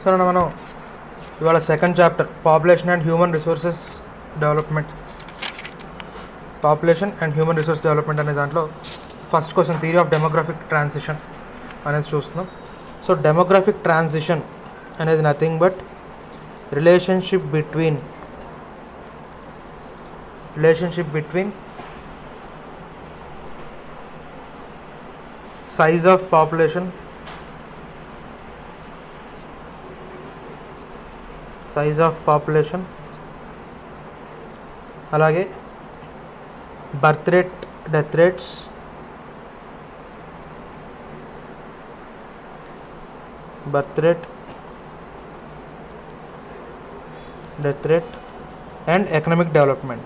So మనం ఇవాళ second chapter population and human resources development population and human resource development అనే దాంట్లో first question theory of demographic transition అనేది చూస్తున్నాం so demographic transition అనేది nothing but relationship between relationship between size of population size of population అలాగే birth rate death rates birth rate death rate and economic development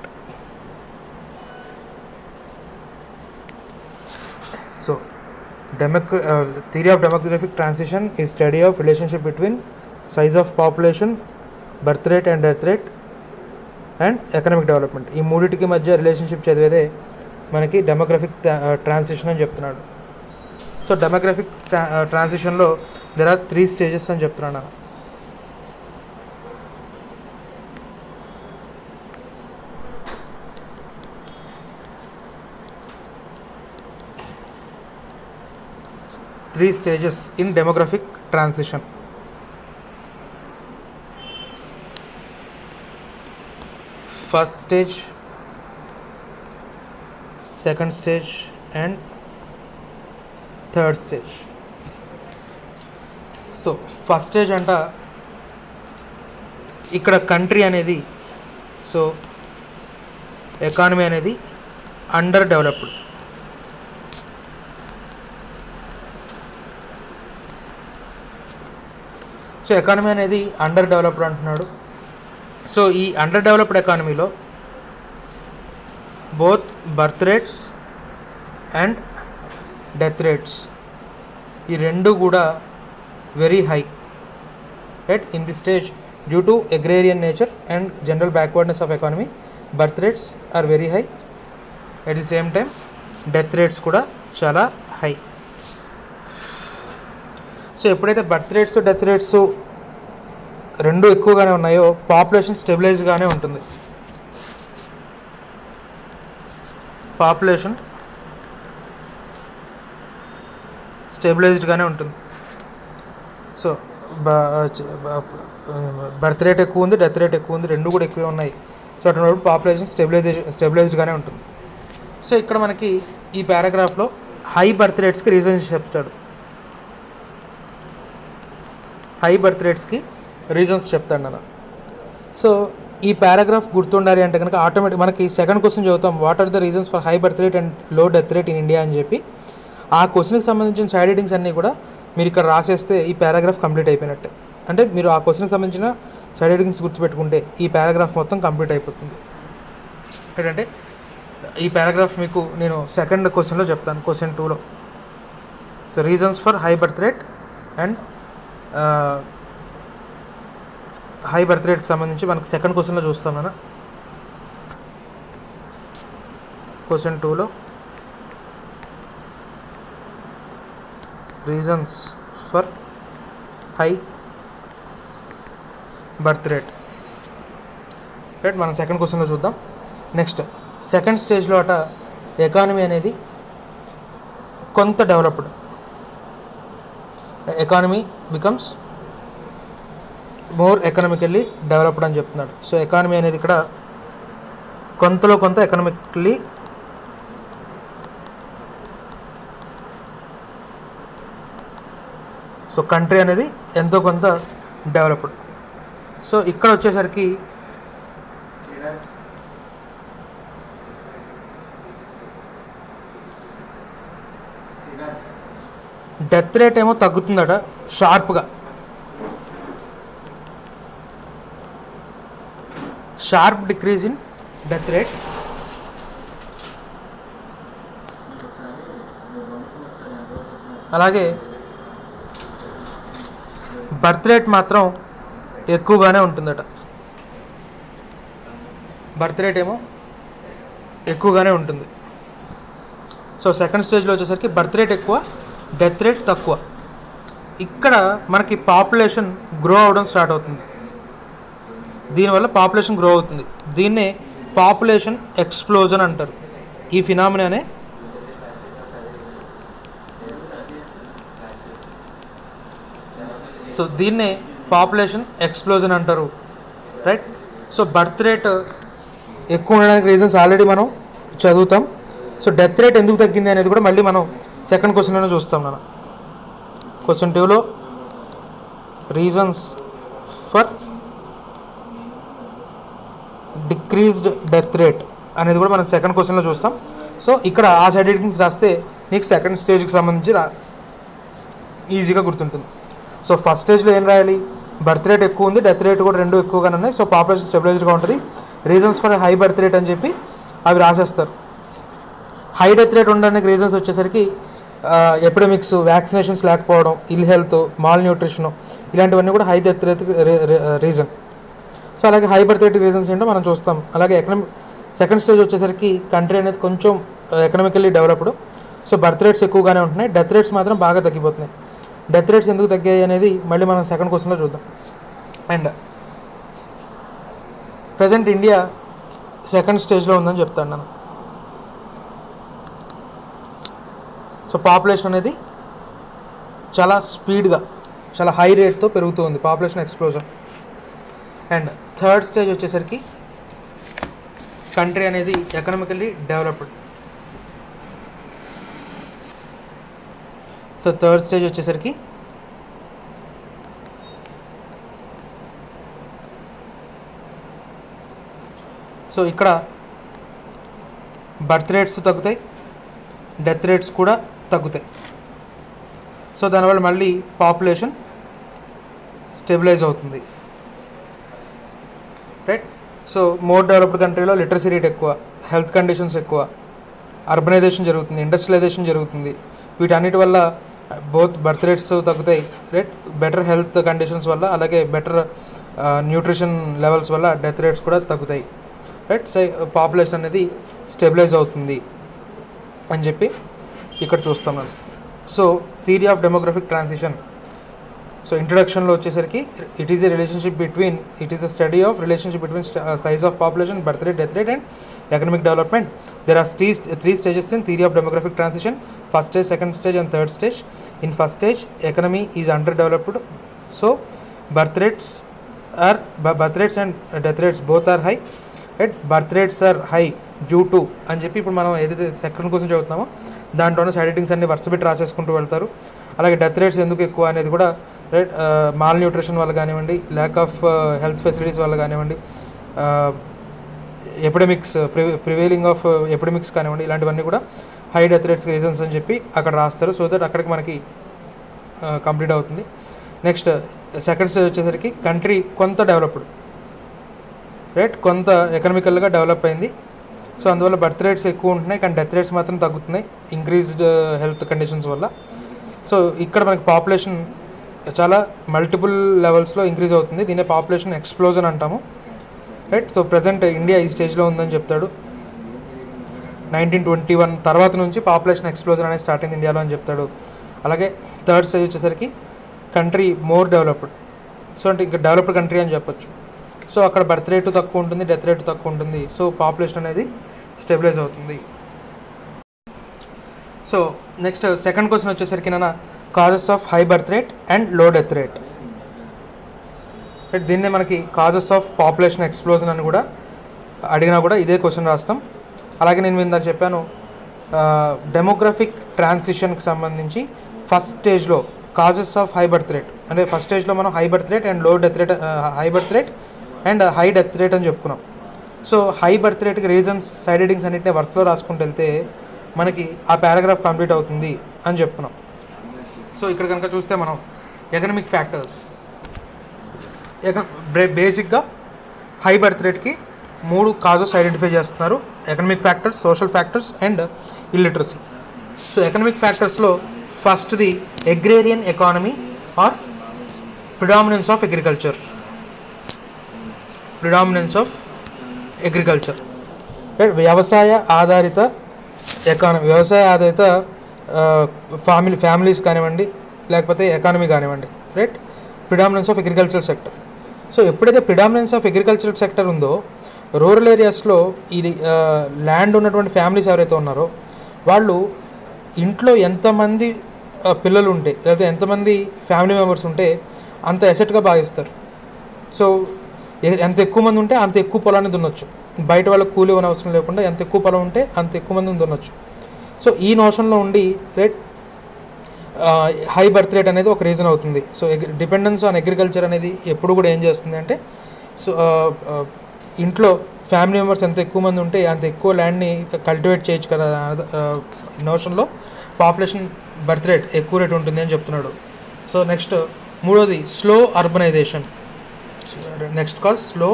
so Democ- uh, theory of demographic transition is study of relationship between size of population birth rate and death rate and economic development ఈ మూడింటికి మధ్య relationship చదివేదే మనకి demographic transition అని చెప్తున్నాడు so demographic ట్రాన్సిషన్లో there are three stages అని చెప్తున్నాడు అన్న. three stages in demographic transition. First stage, second stage, and third stage. So first stage అంట ఇక్కడ కంట్రీ అనేది సో ఎకానమీ అనేది అండర్ డెవలప్డ్ సో ఎకానమీ అనేది అండర్ డెవలప్డ్ అంటున్నాడు సో ఈ అండర్ డెవలప్డ్ ఎకానమీలో both birth rates and death rates ఈ రెండు కూడా very high right in the stage due to agrarian nature and general backwardness of economy birth rates are very high at the same time death rates కూడా చాలా high so ఎప్పుడైతే birth rates death rates రెండు ఎక్కువగానే ఉన్నాయో population స్టెబిలైజ్గానే ఉంటుంది population స్టెబిలైజ్డ్గానే ఉంటుంది so birth rate ఎక్కువ ఉంది డెత్ రేట్ ఎక్కువ ఉంది రెండు కూడా ఎక్కువే ఉన్నాయి సో అటువంటి పాపులేషన్ స్టెబిలైజ్ స్టెబిలైజ్డ్గానే ఉంటుంది సో ఇక్కడ మనకి ఈ పారాగ్రాఫ్లో హై బర్త్ రేట్స్కి రీజన్స్ చెప్తాడు హై బర్త్ రేట్స్కి రీజన్స్ చెప్తాను నేను సో ఈ పారాగ్రాఫ్ గుర్తుండాలి అంటే కనుక ఆటోమేటిక్ మనకి సెకండ్ క్వశ్చన్ చదువుతాం what are the reasons for high birth rate and low death rate in India అని చెప్పి ఆ క్వశ్చన్కి సంబంధించిన సైడ్ హెడింగ్స్ అన్నీ కూడా మీరు ఇక్కడ రాసేస్తే ఈ పారాగ్రాఫ్ కంప్లీట్ అయిపోయినట్టే అంటే మీరు ఆ క్వశ్చన్కి సంబంధించిన సైడ్ హెడింగ్స్ గుర్తుపెట్టుకుంటే ఈ పారాగ్రాఫ్ మొత్తం కంప్లీట్ అయిపోతుంది ఏంటంటే ఈ పారాగ్రాఫ్ మీకు నేను సెకండ్ క్వశ్చన్లో చెప్తాను క్వశ్చన్ టూలో so reasons for high birth rate and high birth రేట్కి సంబంధించి మనకు సెకండ్ క్వశ్చన్లో చూస్తాం మనం క్వశ్చన్ టూలో reasons for high birth rate right మనం సెకండ్ క్వశ్చన్లో చూద్దాం నెక్స్ట్ సెకండ్ స్టేజ్లో అట ఎకానమీ అనేది కొంత developed economy becomes more economically developed అని చెప్తున్నాడు సో ఎకానమీ అనేది ఇక్కడ కొంతలో కొంత ఎకనామికల్లీ సో కంట్రీ అనేది ఎంతో కొంత డెవలప్డ్ సో ఇక్కడ వచ్చేసరికి డెత్ రేట్ ఏమో తగ్గుతుందట షార్ప్గా sharp decrease in death rate అలాగే బర్త్ రేట్ మాత్రం ఎక్కువగానే ఉంటుందట బర్త్ రేట్ ఏమో ఎక్కువగానే ఉంటుంది సో సెకండ్ స్టేజ్లో వచ్చేసరికి బర్త్ రేట్ ఎక్కువ డెత్ రేట్ తక్కువ ఇక్కడ మనకి పాపులేషన్ గ్రో అవడం స్టార్ట్ అవుతుంది దీనివల్ల పాపులేషన్ గ్రో అవుతుంది దీన్నే పాపులేషన్ ఎక్స్ప్లోజన్ అంటారు ఈ ఫినామినానే సో దీన్నే పాపులేషన్ ఎక్స్ప్లోజన్ అంటారు రైట్ సో బర్త్ రేట్ ఎక్కువ ఉండడానికి రీజన్స్ ఆల్రెడీ మనం చదువుతాం సో డెత్ రేట్ ఎందుకు తగ్గింది అనేది కూడా మళ్ళీ మనం సెకండ్ క్వశ్చన్లోనే చూస్తాం మనం క్వశ్చన్ టూలో reasons for decreased death rate అనేది కూడా మనం సెకండ్ క్వశ్చన్లో చూస్తాం సో ఇక్కడ ఆ సైడ్ ఎడిటింగ్స్ రాస్తే నీకు సెకండ్ స్టేజ్కి సంబంధించి రా ఈజీగా గుర్తుంటుంది సో ఫస్ట్ స్టేజ్లో ఏం రాయాలి బర్త్ రేట్ ఎక్కువ ఉంది డెత్ రేట్ కూడా రెండు ఎక్కువగానే ఉన్నాయి సో పాపులేషన్ స్టెబిలైజ్డ్గా ఉంటుంది reasons for high birth rate అని చెప్పి అవి రాసేస్తారు హై డెత్ రేట్ ఉండడానికి రీజన్స్ వచ్చేసరికి ఎపిడమిక్స్ వ్యాక్సినేషన్స్ లేకపోవడం ఇల్ హెల్త్ మాల్ న్యూట్రిషన్ ఇలాంటివన్నీ కూడా high death rate reason so అలాగే హై బర్త్ రేట్ రీజన్స్ ఏంటో మనం చూస్తాం అలాగే ఎకనమిక్ సెకండ్ స్టేజ్ వచ్చేసరికి కంట్రీ అనేది కొంచెం economically developed so birth rates ఎక్కువగానే ఉంటున్నాయి డెత్ రేట్స్ మాత్రం బాగా తగ్గిపోతున్నాయి డెత్ రేట్స్ ఎందుకు తగ్గాయి అనేది మళ్ళీ మనం సెకండ్ క్వశ్చన్లో చూద్దాం అండ్ ప్రజెంట్ ఇండియా సెకండ్ స్టేజ్లో ఉందని చెప్తాను నేను సో పాపులేషన్ అనేది చాలా స్పీడ్గా చాలా హై రేట్తో పెరుగుతూ ఉంది population explosion and third stage వచ్చేసరికి కంట్రీ అనేది economically developed so third stage వచ్చేసరికి సో ఇక్కడ బర్త్ రేట్స్ తగ్గుతాయి డెత్ రేట్స్ కూడా తగ్గుతాయి సో దానివల్ల మళ్ళీ పాపులేషన్ స్టెబిలైజ్ అవుతుంది రైట్ సో మోర్ డెవలప్డ్ కంట్రీలో లిటరసీ రేట్ ఎక్కువ హెల్త్ కండిషన్స్ ఎక్కువ అర్బనైజేషన్ జరుగుతుంది ఇండస్ట్రియలైజేషన్ జరుగుతుంది వీటన్నిటి వల్ల బోత్ బర్త్ రేట్స్ తగ్గుతాయి రైట్ బెటర్ హెల్త్ కండిషన్స్ వల్ల అలాగే బెటర్ న్యూట్రిషన్ లెవెల్స్ వల్ల డెత్ రేట్స్ కూడా తగ్గుతాయి రైట్ సై పాపులేషన్ అనేది స్టెబిలైజ్ అవుతుంది అని చెప్పి ఇక్కడ చూస్తున్నాను so theory of demographic transition so ఇంట్రడక్షన్లో వచ్చేసరికి it is a relationship between it is a study of relationship between size of population birth rate death rate and economic development there are స్టీ three stages in theory of demographic transition first stage second stage and third stage in first stage economy is underdeveloped so birth rates are birth rates and death rates both are high right birth rates are high due to అని చెప్పి ఇప్పుడు మనం ఏదైతే second కోసం చదువుతున్నామో దాంట్లోనే side editings అన్ని వరుస పెట్టి రాసేసుకుంటూ వెళ్తారు అలాగే డెత్ రేట్స్ ఎందుకు ఎక్కువ అనేది కూడా రైట్ మాల్ న్యూట్రిషన్ వల్ల కానివ్వండి ల్యాక్ ఆఫ్ హెల్త్ ఫెసిలిటీస్ వల్ల కానివ్వండి ఎపిడమిక్స్ ప్రివేలింగ్ ఆఫ్ ఎపిడమిక్స్ కానివ్వండి ఇలాంటివన్నీ కూడా హై డెత్ రేట్స్ రీజన్స్ అని చెప్పి అక్కడ రాస్తారు సో దట్ అక్కడికి మనకి కంప్లీట్ అవుతుంది నెక్స్ట్ సెకండ్ స్టేజ్ వచ్చేసరికి కంట్రీ కొంత డెవలప్డ్ రైట్ కొంత ఎకనామికల్గా డెవలప్ అయింది సో అందువల్ల బర్త్ రేట్స్ ఎక్కువ ఉంటున్నాయి కానీ డెత్ రేట్స్ మాత్రం తగ్గుతున్నాయి ఇంక్రీజ్డ్ హెల్త్ కండిషన్స్ వల్ల సో ఇక్కడ మనకి పాపులేషన్ చాలా మల్టిపుల్ లెవెల్స్లో ఇంక్రీజ్ అవుతుంది దీన్ని పాపులేషన్ ఎక్స్ప్లోజన్ అంటాము రైట్ సో ప్రజెంట్ ఇండియా ఈ స్టేజ్లో ఉందని చెప్తాడు నైన్టీన్ ట్వంటీ వన్ తర్వాత నుంచి పాపులేషన్ ఎక్స్ప్లోజన్ అనేది స్టార్ట్ అయింది ఇండియాలో అని చెప్తాడు అలాగే థర్డ్ స్టేజ్ వచ్చేసరికి కంట్రీ మోర్ డెవలప్డ్ సో అంటే ఇంకా డెవలప్డ్ కంట్రీ అని చెప్పొచ్చు సో అక్కడ బర్త్ రేటు తక్కువ ఉంటుంది డెత్ రేటు తక్కువ ఉంటుంది సో పాపులేషన్ అనేది స్టెబిలైజ్ అవుతుంది సో నెక్స్ట్ సెకండ్ క్వశ్చన్ వచ్చేసరికి నా causes of high birth rate and low death rate right దీన్నే మనకి కాజెస్ ఆఫ్ పాపులేషన్ ఎక్స్ప్లోజన్ అని కూడా అడిగినా కూడా ఇదే క్వశ్చన్ రాస్తాం అలాగే నేను ఇందాక చెప్పాను డెమోగ్రఫిక్ ట్రాన్సిషన్కి సంబంధించి ఫస్ట్ స్టేజ్లో causes of high birth rate అంటే ఫస్ట్ స్టేజ్లో మనం high birth rate and low death rate high birth rate and high death rate అని చెప్పుకున్నాం సో హై బర్త్ రేట్కి రీజన్స్ సైడ్ ఎడింగ్స్ అన్నింటినీ వరుసలో రాసుకుంటూ వెళ్తే మనకి ఆ పారాగ్రాఫ్ కంప్లీట్ అవుతుంది అని చెప్పుకున్నాం సో ఇక్కడ కనుక చూస్తే మనం ఎకనమిక్ ఫ్యాక్టర్స్ బేసిక్గా హై బర్త్ రేట్కి మూడు కాజెస్ ఐడెంటిఫై చేస్తున్నారు economic factors social factors and illiteracy so ఎకనమిక్ ఫ్యాక్టర్స్లో ఫస్ట్ది agrarian economy or predominance of agriculture predominance of agriculture వ్యవసాయ ఆధారిత ఎకానమీ వ్యవసాయ ఆధారిత ఫ్యామిలీ ఫ్యామిలీస్ కానివ్వండి లేకపోతే ఎకానమీ కానివ్వండి right predominance of agricultural sector so ఎప్పుడైతే ప్రిడామినెన్స్ ఆఫ్ అగ్రికల్చరల్ సెక్టర్ ఉందో రూరల్ ఏరియాస్లో ఇది ల్యాండ్ ఉన్నటువంటి ఫ్యామిలీస్ ఎవరైతే ఉన్నారో వాళ్ళు ఇంట్లో ఎంతమంది ఆ, పిల్లలు ఉంటే లేకపోతే ఎంతమంది ఫ్యామిలీ మెంబర్స్ ఉంటే అంత ఎసెట్గా భావిస్తారు సో ఎ- ఎంత ఎక్కువ మంది ఉంటే అంత ఎక్కువ పొలాన్ని దున్నొచ్చు బయట వాళ్ళకి కూలి ఇవ్వని అవసరం లేకుండా ఎంత ఎక్కువ పొలం ఉంటే అంత ఎక్కువ మందిని దున్నొచ్చు సో ఈ నోషన్లో ఉండి రేట్ హై బర్త్ రేట్ అనేది ఒక రీజన్ అవుతుంది సో డిపెండెన్స్ ఆన్ అగ్రికల్చర్ అనేది ఎప్పుడు కూడా ఏం చేస్తుంది అంటే సో ఇంట్లో ఫ్యామిలీ మెంబర్స్ ఎంత ఎక్కువ మంది ఉంటే అంత ఎక్కువ ల్యాండ్ని కల్టివేట్ చేయొచ్చు కదా నోషన్లో పాపులేషన్ బర్త్ రేట్ ఎక్కువ రేట్ ఉంటుంది అని చెప్తున్నాడు సో నెక్స్ట్ మూడోది slow urbanization next call slow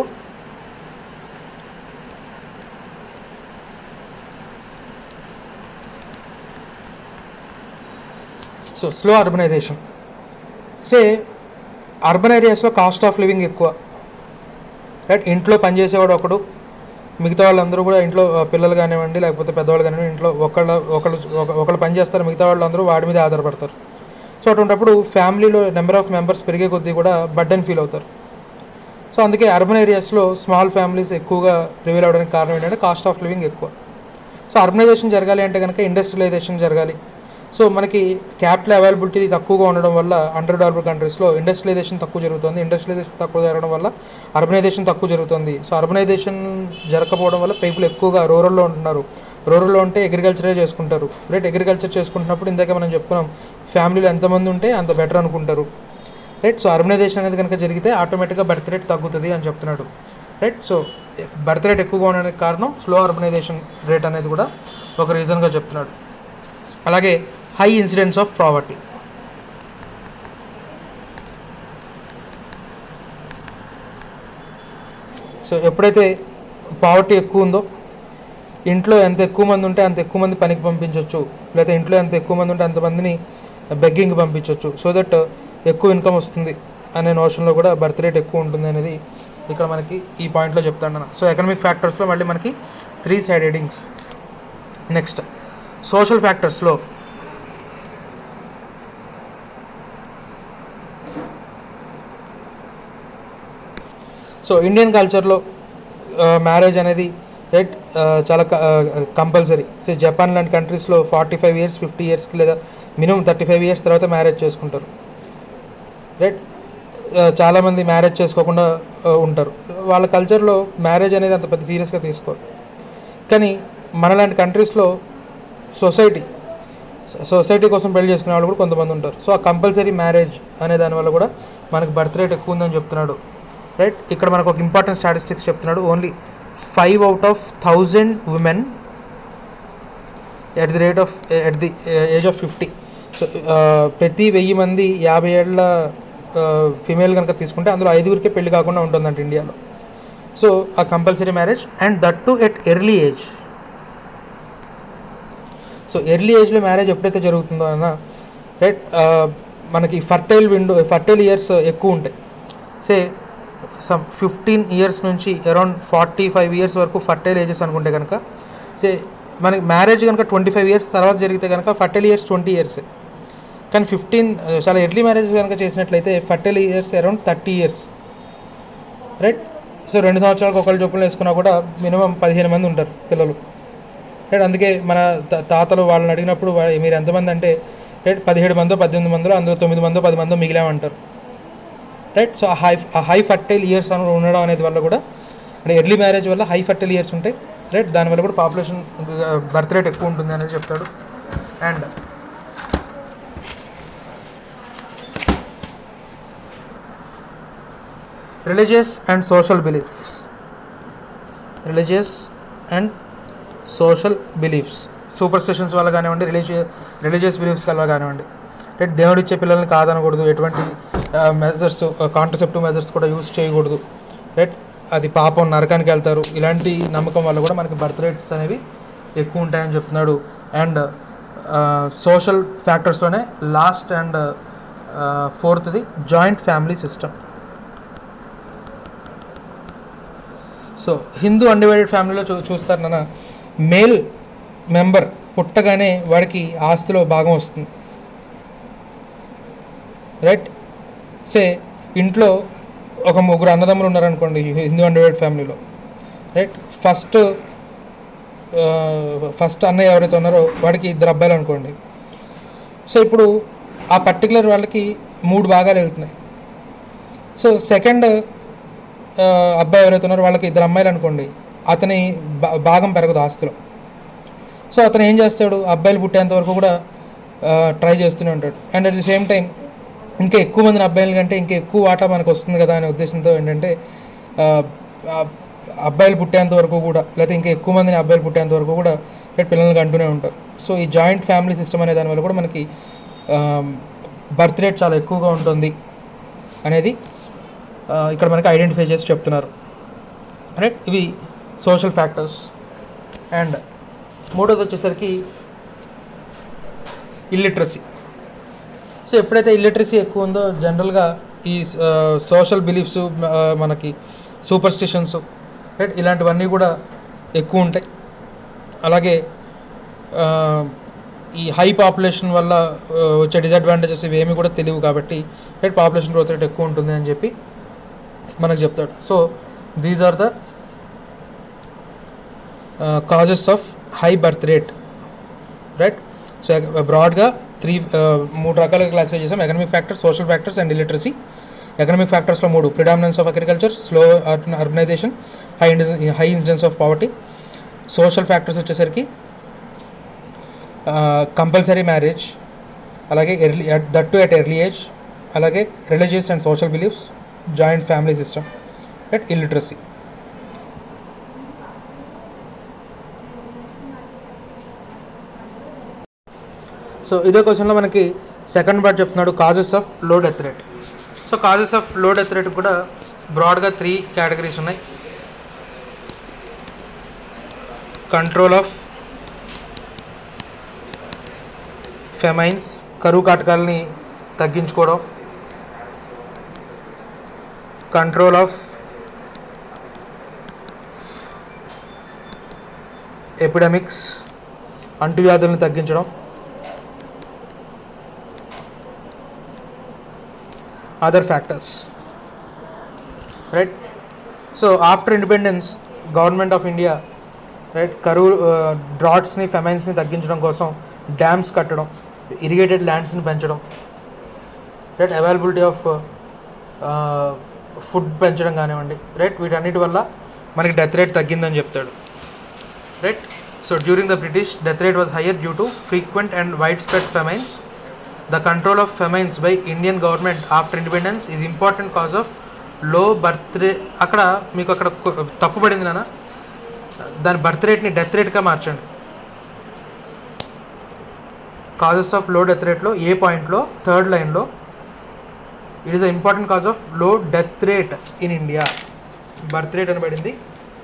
so slow urbanization say urban ఏరియాస్లో కాస్ట్ ఆఫ్ లివింగ్ ఎక్కువ రైట్ ఇంట్లో పనిచేసేవాడు ఒకడు మిగతా వాళ్ళందరూ కూడా ఇంట్లో ఆ, పిల్లలు కానివ్వండి లేకపోతే పెద్దవాళ్ళు కానివ్వండి ఇంట్లో ఒకళ్ళ ఒకళ్ళు ఒక- ఒకళ్ళు పని చేస్తారు మిగతా వాళ్ళందరూ వాడి మీద ఆధారపడతారు సో అటువంటిప్పుడు ఫ్యామిలీలో నెంబర్ ఆఫ్ మెంబర్స్ పెరిగే కొద్దీ కూడా బర్డెన్ ఫీల్ అవుతారు సో అందుకే అర్బన్ ఏరియాస్లో స్మాల్ ఫ్యామిలీస్ ఎక్కువగా ప్రివేల్ అవడానికి కారణం ఏంటంటే కాస్ట్ ఆఫ్ లివింగ్ ఎక్కువ సో అర్బనైజేషన్ జరగాలి అంటే కనుక ఇండస్ట్రియలైజేషన్ జరగాలి సో మనకి క్యాపిటల్ అవైలబిలిటీ తక్కువగా ఉండడం వల్ల అండర్ డెవలప్డ్ కంట్రీస్లో ఇండస్ట్రియలైజేషన్ తక్కువ జరుగుతుంది ఇండస్ట్రియలైజేషన్ తక్కువ జరగడం వల్ల అర్బనైజేషన్ తక్కువ జరుగుతుంది సో అర్బనైజేషన్ జరగకపోవడం వల్ల పీపుల్ ఎక్కువగా రూరల్లో ఉంటున్నారు రూరల్లో ఉంటే అగ్రికల్చరే చేసుకుంటారు రైట్ అగ్రికల్చర్ చేసుకుంటున్నప్పుడు ఇందాక మనం చెప్పుకున్నాం ఫ్యామిలీలో ఎంతమంది ఉంటే అంత బెటర్ అనుకుంటారు రైట్ సో అర్బనైజేషన్ అనేది కనుక జరిగితే ఆటోమేటిక్గా బర్త్ రేట్ తగ్గుతుంది అని చెప్తున్నాడు రైట్ సో బర్త్ రేట్ ఎక్కువగా ఉండడానికి కారణం స్లో అర్బనైజేషన్ రేట్ అనేది కూడా ఒక రీజన్గా చెప్తున్నాడు అలాగే high incidence of poverty so ఎప్పుడైతే పావర్టీ ఎక్కువ ఉందో ఇంట్లో ఎంత ఎక్కువ మంది ఉంటే అంత ఎక్కువ మంది పనికి పంపించవచ్చు లేదా ఇంట్లో ఎంత ఎక్కువ మంది ఉంటే అంతమందిని బెగ్గింగ్కి పంపించవచ్చు సో దట్ ఎక్కువ ఇన్కమ్ వస్తుంది అనే నోషన్లో కూడా బర్త్ రేట్ ఎక్కువ ఉంటుంది అనేది ఇక్కడ మనకి ఈ పాయింట్లో చెప్తాను సో ఎకనామిక్ ఫ్యాక్టర్స్లో మళ్ళీ మనకి three side headings next social ఫ్యాక్టర్స్లో సో ఇండియన్ కల్చర్లో మ్యారేజ్ అనేది రైట్ చాలా కంపల్సరీ సో జపాన్ లాంటి కంట్రీస్లో ఫార్టీ ఫైవ్ ఇయర్స్ ఫిఫ్టీ ఇయర్స్కి లేదా మినిమం థర్టీ ఫైవ్ ఇయర్స్ తర్వాత మ్యారేజ్ చేసుకుంటారు రైట్ చాలామంది మ్యారేజ్ చేసుకోకుండా ఆ, ఉంటారు వాళ్ళ కల్చర్లో మ్యారేజ్ అనేది అంత పెద్ద సీరియస్గా తీసుకోరు కానీ మనలాంటి కంట్రీస్లో సొసైటీ సొసైటీ కోసం పెళ్లి చేసుకునే వాళ్ళు కూడా కొంతమంది ఉంటారు సో ఆ కంపల్సరీ మ్యారేజ్ అనే దానివల్ల కూడా మనకి బర్త్ రేట్ ఎక్కువ ఉందని చెప్తున్నాడు రైట్ ఇక్కడ మనకు ఒక ఇంపార్టెంట్ స్టాటిస్టిక్స్ చెప్తున్నాడు only five out of thousand women at the rate of at the age of fifty so ప్రతి వెయ్యి మంది యాభై ఏళ్ళ ఫిమేల్ కనుక తీసుకుంటే అందులో ఐదుగురికే పెళ్లి కాకుండా ఉంటుందంట ఇండియాలో సో ఆ compulsory marriage and that too at early age so early ఏజ్లో మ్యారేజ్ ఎప్పుడైతే జరుగుతుందో అన్న రైట్ మనకి ఫర్టైల్ విండో ఫర్టైల్ ఇయర్స్ ఎక్కువ ఉంటాయి సే సమ్ ఫిఫ్టీన్ ఇయర్స్ నుంచి అరౌండ్ ఫార్టీ ఫైవ్ ఇయర్స్ వరకు ఫర్టైల్ ఏజెస్ అనుకుంటే కనుక సే మనకి మ్యారేజ్ కనుక ట్వంటీ ఫైవ్ ఇయర్స్ తర్వాత జరిగితే కనుక ఫర్టైల్ ఇయర్స్ ట్వంటీ ఇయర్స్ కానీ ఫిఫ్టీన్ చాలా ఎర్లీ మ్యారేజెస్ కనుక చేసినట్లయితే fertile years around thirty years right so రెండు సంవత్సరాలకు ఒకళ్ళు చొప్పులు వేసుకున్నా కూడా మినిమం పదిహేను మంది ఉంటారు పిల్లలు రైట్ అందుకే మన తా- తాతలు వాళ్ళని అడిగినప్పుడు వా- మీరు ఎంతమంది అంటే రైట్ పదిహేడు మందో పద్దెనిమిది మందో అందులో తొమ్మిది మందో పది మందో మిగిలామంటారు రైట్ సో ఆ హై ఆ హై ఫర్టైల్ ఇయర్స్ అని ఉండడం అనేది వల్ల కూడా అంటే ఎర్లీ మ్యారేజ్ వల్ల హై ఫర్టైల్ ఇయర్స్ ఉంటాయి రైట్ దానివల్ల కూడా పాపులేషన్ బర్త్ రేట్ ఎక్కువ ఉంటుంది అనేది చెప్తాడు and religious and social beliefs religious and social beliefs superstitions వల్ల కానివ్వండి రిలీజియస్ రిలీజియస్ బిలీఫ్స్ వల్ల కానివ్వండి రైట్ దేవుడు ఇచ్చే పిల్లల్ని కాదనకూడదు ఎటువంటి మెజర్స్ కాంట్రసెప్టివ్ మెజర్స్ కూడా యూస్ చేయకూడదు రైట్ అది పాపం నరకానికి వెళ్తారు ఇలాంటి నమ్మకం వల్ల కూడా మనకి బర్త్ రేట్స్ అనేవి ఎక్కువ ఉంటాయని చెప్తున్నాడు అండ్ సోషల్ ఫ్యాక్టర్స్లోనే లాస్ట్ అండ్ ఫోర్త్ది joint family system so Hindu undivided ఫ్యామిలీలో చూ చూస్తారు నాన్న మేల్ మెంబర్ పుట్టగానే వాడికి ఆస్తిలో భాగం వస్తుంది రైట్ సే ఇంట్లో ఒక ముగ్గురు అన్నదమ్ములు ఉన్నారనుకోండి హిందూ అండర్వేడ్ ఫ్యామిలీలో రైట్ ఫస్ట్ ఫస్ట్ అన్నయ్య ఎవరైతే ఉన్నారో వాడికి ఇద్దరు అబ్బాయిలు అనుకోండి సో ఇప్పుడు ఆ పర్టికులర్ వాళ్ళకి మూడు భాగాలు వెళ్తున్నాయి సో సెకండ్ అబ్బాయి ఎవరైతే ఉన్నారో వాళ్ళకి ఇద్దరు అమ్మాయిలు అనుకోండి అతని భా- భాగం పెరగదు ఆస్తిలో సో అతను ఏం చేస్తాడు అబ్బాయిలు పుట్టేంత వరకు కూడా ట్రై చేస్తూనే ఉంటాడు and at the same time ఇంకా ఎక్కువ మందిని అబ్బాయిల కంటే ఇంకా ఎక్కువ వాటా మనకు వస్తుంది కదా అనే ఉద్దేశంతో ఏంటంటే ఆ, ఆ, అబ్బాయిలు పుట్టేంత వరకు కూడా లేకపోతే ఇంకా ఎక్కువ మందిని అబ్బాయిలు పుట్టేంత వరకు కూడా రేపు పిల్లలకి అంటూనే ఉంటారు సో ఈ జాయింట్ ఫ్యామిలీ సిస్టమ్ అనే దానివల్ల కూడా మనకి బర్త్ రేట్ చాలా ఎక్కువగా ఉంటుంది అనేది ఆ, ఇక్కడ మనకి ఐడెంటిఫై చేసి చెప్తున్నారు రైట్ ఇవి సోషల్ ఫ్యాక్టర్స్ అండ్ మూడోది వచ్చేసరికి ఇల్లిటరసీ సో ఎప్పుడైతే ఇల్లిటరసీ ఎక్కువ ఉందో జనరల్గా ఈ సోషల్ బిలీఫ్స్ మనకి సూపర్ స్టిషన్స్ రైట్ ఇలాంటివన్నీ కూడా ఎక్కువ ఉంటాయి అలాగే ఆ, ఈ హై పాపులేషన్ వల్ల ఆ, వచ్చే డిసడ్వాంటేజెస్ ఇవేమి కూడా తెలియవు కాబట్టి రైట్ పాపులేషన్ గ్రోత్ రేట్ ఎక్కువ ఉంటుంది అని చెప్పి మనకు చెప్తాడు so these are the causes of high birth rate right so బ్రాడ్గా త్రీ మూడు రకాలుగా క్లాసిఫై చేసాం economic factors social factors and illiteracy economic ఫ్యాక్టర్స్లో మూడు predominance of agriculture slow urbanization high high incidence of poverty social factors వచ్చేసరికి compulsory marriage అలాగే early that too at early age అలాగే religious and social beliefs joint family system at illiteracy so ఇదే క్వశ్చన్లో మనకి second part చెప్తున్నాడు causes of low death rate so causes of low death rate కూడా బ్రాడ్గా three categories ఉన్నాయి control of famines కరువు కాటకాలని తగ్గించుకోవడం కంట్రోల్ ఆఫ్ ఎపిడమిక్స్ అంటువ్యాధులను తగ్గించడం other factors right so after independence government of India right కరువు డ్రాట్స్ని ఫెమైన్స్ని తగ్గించడం కోసం డ్యామ్స్ కట్టడం ఇరిగేటెడ్ ల్యాండ్స్ని పెంచడం రైట్ అవైలబిలిటీ ఆఫ్ ఫుడ్ పెంచడం కానివ్వండి రైట్ వీటన్నిటి వల్ల మనకి డెత్ రేట్ తగ్గిందని చెప్తాడు right so during the British death rate was higher due to frequent and widespread famines the control of famines by Indian government after independence is important cause of low birth రే అక్కడ మీకు అక్కడ కొ- తప్పు పడింది నాన్న దాని birth రేట్ని death రేట్గా మార్చండి కాజెస్ ఆఫ్ లో డెత్ రేట్లో ఏ పాయింట్లో థర్డ్ లైన్లో it is the important cause of low death rate in India birth rate అని పడింది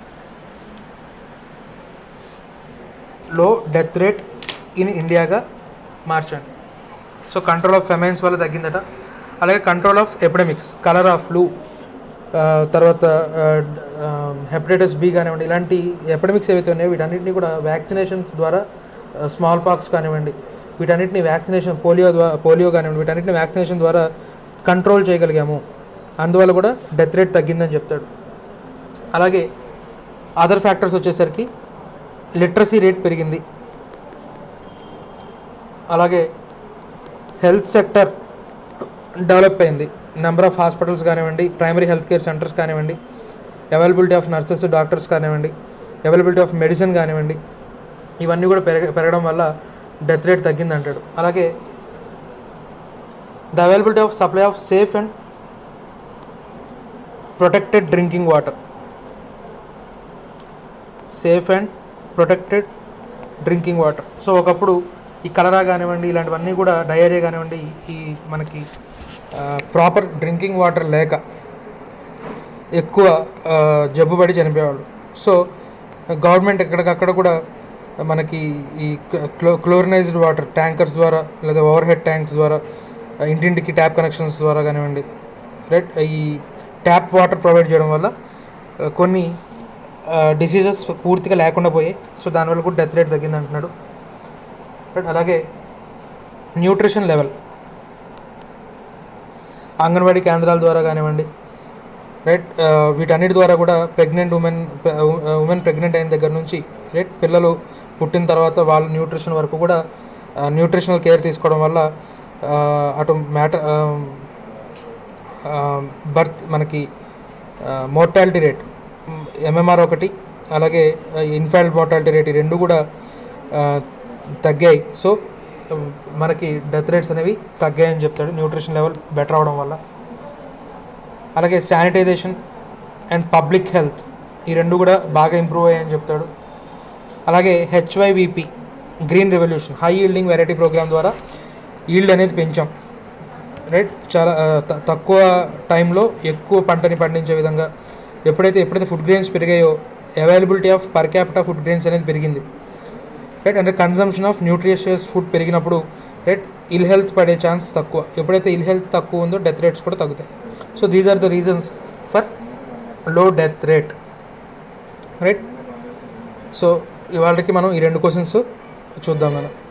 లో డెత్ రేట్ ఇన్ ఇండియాగా మార్చండి సో కంట్రోల్ ఆఫ్ ఫెమైన్స్ వల్ల తగ్గిందట అలాగే control of epidemics cholera of flu తర్వాత హెపటైటిస్ బి కానివ్వండి ఇలాంటి ఎపిడమిక్స్ ఏవైతే ఉన్నాయో వీటన్నిటిని కూడా వ్యాక్సినేషన్స్ ద్వారా స్మాల్ పాక్స్ కానివ్వండి వీటన్నిటిని వ్యాక్సినేషన్ పోలియో ద్వారా పోలియో కానివ్వండి వీటన్నిటిని వ్యాక్సినేషన్ ద్వారా కంట్రోల్ చేయగలిగాము అందువల్ల కూడా డెత్ రేట్ తగ్గిందని చెప్తాడు అలాగే అదర్ ఫ్యాక్టర్స్ వచ్చేసరికి లిటరసీ రేట్ పెరిగింది అలాగే హెల్త్ సెక్టర్ డెవలప్ అయింది నెంబర్ ఆఫ్ హాస్పిటల్స్ కానివ్వండి ప్రైమరీ హెల్త్ కేర్ సెంటర్స్ కానివ్వండి అవైలబిలిటీ ఆఫ్ నర్సెస్ డాక్టర్స్ కానివ్వండి అవైలబిలిటీ ఆఫ్ మెడిసిన్ కానివ్వండి ఇవన్నీ కూడా పెరగ పెరగడం వల్ల డెత్ రేట్ తగ్గింది అంటాడు అలాగే the availability of supply of safe and protected drinking water safe and protected drinking water so ఒకప్పుడు ఈ కలరా కానివ్వండి ఇలాంటివన్నీ కూడా డయేరియా కానివ్వండి ఈ మనకి ప్రాపర్ డ్రింకింగ్ వాటర్ లేక ఎక్కువ ఆ, జబ్బుపడి చనిపోయేవాళ్ళు సో గవర్నమెంట్ ఎక్కడికక్కడ కూడా మనకి ఈ క్లో క్లోరినైజ్డ్ వాటర్ ట్యాంకర్స్ ద్వారా లేదా ఓవర్ హెడ్ ట్యాంక్స్ ద్వారా ఆ, ఇంటింటికి ట్యాప్ కనెక్షన్స్ ద్వారా కానివ్వండి రైట్ ఈ ట్యాప్ వాటర్ ప్రొవైడ్ చేయడం వల్ల ఆ, కొన్ని డిసీజెస్ పూర్తిగా లేకుండా పోయాయి సో దానివల్ల కూడా డెత్ రేట్ తగ్గింది అంటున్నాడు రైట్ అలాగే న్యూట్రిషన్ లెవెల్ అంగన్వాడీ కేంద్రాల ద్వారా కానివ్వండి రైట్ వీటన్నిటి ద్వారా కూడా ప్రెగ్నెంట్ ఉమెన్ ఉమెన్ ప్రెగ్నెంట్ అయిన దగ్గర నుంచి రైట్ పిల్లలు పుట్టిన తర్వాత వాళ్ళ న్యూట్రిషన్ వరకు కూడా న్యూట్రిషనల్ కేర్ తీసుకోవడం వల్ల ఆ, అటు మ్యాటర్ బర్త్ మనకి మోర్టాలిటీ రేట్ ఎంఎంఆర్ ఒకటి అలాగే ఇన్ఫాంట్ మోర్టాలిటీ రేట్ ఈ రెండు కూడా ఆ, తగ్గాయి సో మనకి డెత్ రేట్స్ అనేవి తగ్గాయని చెప్తాడు న్యూట్రిషన్ లెవెల్ బెటర్ అవడం వల్ల అలాగే శానిటైజేషన్ అండ్ పబ్లిక్ హెల్త్ ఈ రెండు కూడా బాగా ఇంప్రూవ్ అయ్యాయని చెప్తాడు అలాగే HYVP green revolution high yielding variety programme ద్వారా ఈల్డ్ అనేది పెంచాం రైట్ చాలా ఆ, త- తక్కువ టైంలో ఎక్కువ పంటని పండించే విధంగా ఎప్పుడైతే ఎప్పుడైతే ఫుడ్ గ్రెయిన్స్ పెరిగాయో availability of per capital food grains అనేది పెరిగింది రైట్ అంటే కన్జంప్షన్ ఆఫ్ న్యూట్రిషియస్ ఫుడ్ పెరిగినప్పుడు రైట్ ఇల్ హెల్త్ పడే ఛాన్స్ తక్కువ ఎప్పుడైతే ఇల్ హెల్త్ తక్కువ ఉందో డెత్ రేట్స్ కూడా తగ్గుతాయి so these are the reasons for low death rate right so ఇవాళకి మనం ఈ రెండు క్వశ్చన్స్ చూద్దాం మనం